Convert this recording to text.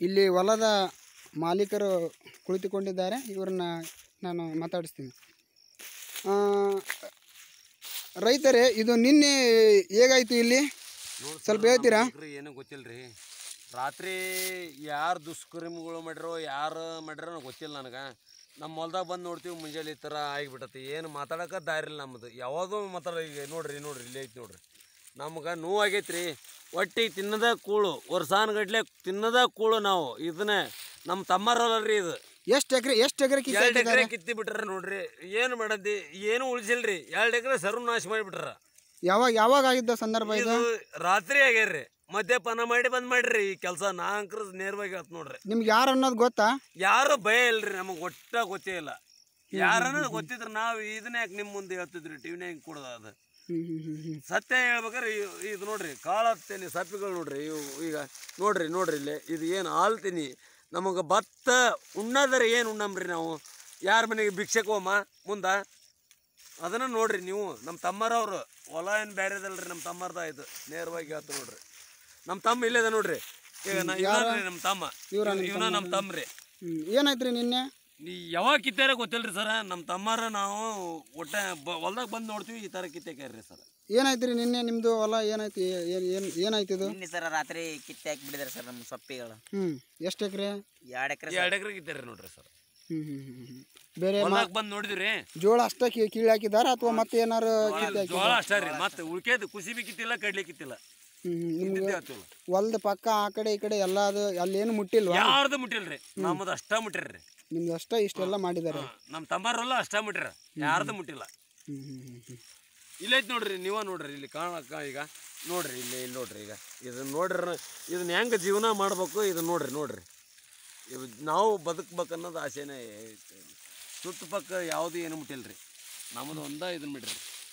ಇಲ್ಲಿ ಹೊಲದ ಮಾಲೀಕರು ಕುಳಿತುಕೊಂಡಿದ್ದಾರೆ ಇವ್ರನ್ನ ನಾನು ಮಾತಾಡಿಸ್ತೀನಿ ಆ, ರೈತರೇ ಇದು ನಿನ್ನೆ ಹೇಗಾಯಿತು ಇಲ್ಲಿ ಸ್ವಲ್ಪ ಹೇಳ್ತೀರಾ ಏನು ಗೊತ್ತಿಲ್ರಿ ರಾತ್ರಿ ಯಾರು ದುಷ್ಕರ್ಮಿಗಳು ಮಾಡ್ಯಾರೋ ಯಾರು ಮಾಡ್ಯಾರೋ ನಂಗ್ ಗೊತ್ತಿಲ್ಲ ನನಗೆ ನಮ್ಮ ಹೊಲ್ದಾಗ ಬಂದು ನೋಡ್ತೀವಿ ಮುಂಜಾನೆ ಈ ಥರ ಆಗಿಬಿಟ್ಟತಿ ಏನು ಮಾತಾಡೋಕೆ ದಾರಿ ಇಲ್ಲ ನಮ್ಮದು ಯಾವಾಗೂ ಮಾತಾಡ ಈಗ ನೋಡ್ರಿ ನೋಡ್ರಿ ಇಲ್ಲೇ ಐತಿ ನೋಡ್ರಿ ನಮ್ಗೆ ನೋವು ಆಗೈತ್ರಿ ಒಟ್ಟಿಗೆ ತಿನ್ನದ ಕೂಳು ವರ್ಷಾನ್ಗಟ್ಲೆ ತಿನ್ನದ ಕೂಳು ನಾವು ಇದನ್ನೇ ನಮ್ಮ ತಮ್ಮರಲ್ರಿ ಇದು ಎಷ್ಟು ಎಕರೆ ಎಷ್ಟು ಎಕರೆ ಎರಡು ಎಕರೆ ಕಿತ್ತಿ ಬಿಟ್ರ ನೋಡ್ರಿ ಏನು ಮಾಡದಿ ಏನು ಉಳಿಸಿಲ್ರಿ ಎರಡು ಎಕರೆ ಸರ್ವನಾಶ ಮಾಡಿಬಿಟ್ರ ಯಾವಾಗ ಯಾವಾಗ ಆಗಿದ್ದ ಸಂದರ್ಭ ಇದು ಇದು ರಾತ್ರಿ ಆಗ್ಯಾರ್ರಿ ಮದ್ಯಪಾನ ಮಾಡಿ ಬಂದ್ ಮಾಡ್ರಿ ಈ ಕೆಲಸ ನಾಂಕ್ರ ನೇರವಾಗಿ ಹೇಳ್ತ ನೋಡ್ರಿ ನಿಮ್ಗೆ ಯಾರು ಅನ್ನೋದು ಗೊತ್ತಾ ಯಾರು ಭಯ ಇಲ್ರಿ ನಮಗೆ ಒಟ್ಟ ಗೊತ್ತೇ ಇಲ್ಲ ಯಾರನ್ನ ಗೊತ್ತಿದ್ರ ನಾವು ಇದನ್ನ ಯಾಕೆ ನಿಮ್ಮ ಮುಂದೆ ಹೇಳ್ತಿದ್ರಿ ಟಿವಿನಾಗ ಕೊಡೋದು ಅದು ಹ್ಞೂ ಹ್ಞೂ ಹ್ಞೂ ಹ್ಞೂ ಸತ್ಯ ಹೇಳ್ಬೇಕಾರೆ ಇವ್- ಇದು ನೋಡ್ರಿ ಕಾಳತ್ತೇನಿ ಸಪ್ಪಿಗಳು ನೋಡ್ರಿ ಇವು ಈಗ ನೋಡ್ರಿ ನೋಡ್ರಿ ಇಲ್ಲಿ ಇದು ಏನು ಆಲ್ತೀನಿ ನಮಗೆ ಭತ್ತ ಉಣ್ಣಾದರೆ ಏನು ಉಣ್ಣಂಬ್ರಿ ನಾವು ಯಾರ ಮನೆಗೆ ಭಿಕ್ಷಕ್ಕೆ ಹೋಮ ಮುಂದೆ ಅದನ್ನ ನೋಡ್ರಿ ನೀವು ನಮ್ಮ ತಮ್ಮರವ್ರು ಹೊಲ ಏನು ಬೇರೆದಲ್ರಿ ನಮ್ಮ ತಮ್ಮರ್ದ ಇದು ನೇರವಾಗಿ ಹೇಳ್ತು ನೋಡ್ರಿ ನಮ್ಮ ತಮ್ಮ ಇಲ್ಲದ ನೋಡ್ರಿ ಈಗ ನಾ ಇವ್ನಲ್ರಿ ನಮ್ಮ ತಮ್ಮ ಇವ್ರ ಇವನ ನಮ್ಮ ತಮ್ಮ ರೀ ಹ್ಞೂ ಏನಾಯ್ತು ರೀ ನಿನ್ನೆ ಈ ಯಾವಾಗ ಕಿತ್ತಾರ ಗೊತ್ತಿಲ್ರಿ ಸರ ನಮ್ಮ ತಮ್ಮರ ನಾವು ಒಟ್ಟ ಬ ಹೊಲ್ದಾಗ ಬಂದು ನೋಡ್ತೀವಿ ಈ ಥರ ಕಿತ್ತಾಕ್ಯಾರ್ರಿ ಸರ್ ಏನಾಯ್ತು ರೀ ನಿನ್ನೆ ನಿಮ್ಮದು ಹೊಲ ಏನಾಯ್ತು ಏನು ಏನು ಏನಾಯ್ತು ಇದು ನಿನ್ನೆ ಸರ್ ರಾತ್ರಿ ಕಿತ್ತೆ ಹಾಕಿ ಬಿಡಿದಾರೆ ಸರ್ ನಮ್ಮ ಸೊಪ್ಪಿಗಳು ಹ್ಞೂ ಎಷ್ಟು ಎಕರೆ ಎರಡು ಎಕರೆ ಎರಡು ಎಕರೆ ಕಿತ್ತಾರ್ರಿ ನೋಡ್ರಿ ಸರ್ ಹ್ಞೂ ಹ್ಞೂ ಹ್ಞೂ ಹ್ಞೂ ಬೇರೆ ಮ- ಹೊಲ್ದಾಗ ಬಂದು ನೋಡಿದ್ರಿ ಜೋಳ ಅಷ್ಟೇ ಕೀ ಕೀಳು ಹಾಕಿದಾರ ಅಥವಾ ಮತ್ತೆ ಏನಾರು ಕಿತ್ತು ಹಾಕಿ ಜೋಳ ಅಷ್ಟೇ ರೀ ಮತ್ತೆ ಉಳ್ಕೇದು ಕುಸಿಬಿ ಕಿತ್ತಿಲ್ಲ ಕಡ್ಲಿ ಕಿತ್ತಿಲ್ಲ ಹ್ಞೂ ನಿಮ್ಗೆ ಇದ್ದಿದ್ದೇ ಆತಲ್ಲ ಹೊಲ್ದ ಪಕ್ಕ ಆ ಕಡೆ ಈ ಕಡೆ ಎಲ್ಲ ಅದು ಅಲ್ಲೇನು ಮುಟ್ಟಿಲ್ವಾ ಯಾರ್ದು ಮುಟ್ಟಿಲ್ರಿ ನಮ್ಮದು ಅಷ್ಟ ಮುಟ್ಟಿರ್ರಿ ನಿಮ್ದು ಅಷ್ಟೇ ಇಷ್ಟೆಲ್ಲ ಮಾಡಿದ್ದಾರೆ ನಮ್ಮ ತಮ್ಮರಲ್ಲ ಅಷ್ಟ ಮುಟ್ಟಿರ ಯಾರ್ದು ಮುಟ್ಟಿಲ್ಲ ಹ್ಞೂ ಹ್ಞೂ ಹ್ಞೂ ಹ್ಞೂ ಇಲ್ಲೈತಿ ನೋಡ್ರಿ ನೀವ ನೋಡ್ರಿ ಇಲ್ಲಿ ಕಾಣಕ್ಕ ಈಗ ನೋಡ್ರಿ ಇಲ್ಲಿ ಇಲ್ಲಿ ನೋಡ್ರಿ ಈಗ ಇದನ್ನ ನೋಡ್ರಿ ಇದನ್ನ ಹೆಂಗೆ ಜೀವನ ಮಾಡ್ಬೇಕು ಇದನ್ನ ನೋಡ್ರಿ ನೋಡ್ರಿ ಇವ್ ನಾವು ಬದುಕ್ಬೇಕು ಅನ್ನೋದು ಆಸೆನೇ ಐತಿ. ಸುತ್ತಪಕ್ಕ ಯಾವುದು ಏನು ಮುಟ್ಟಿಲ್ರಿ ನಮ್ಮದು ಒಂದ ಇದನ್ನ ಬಿಡ್ರಿ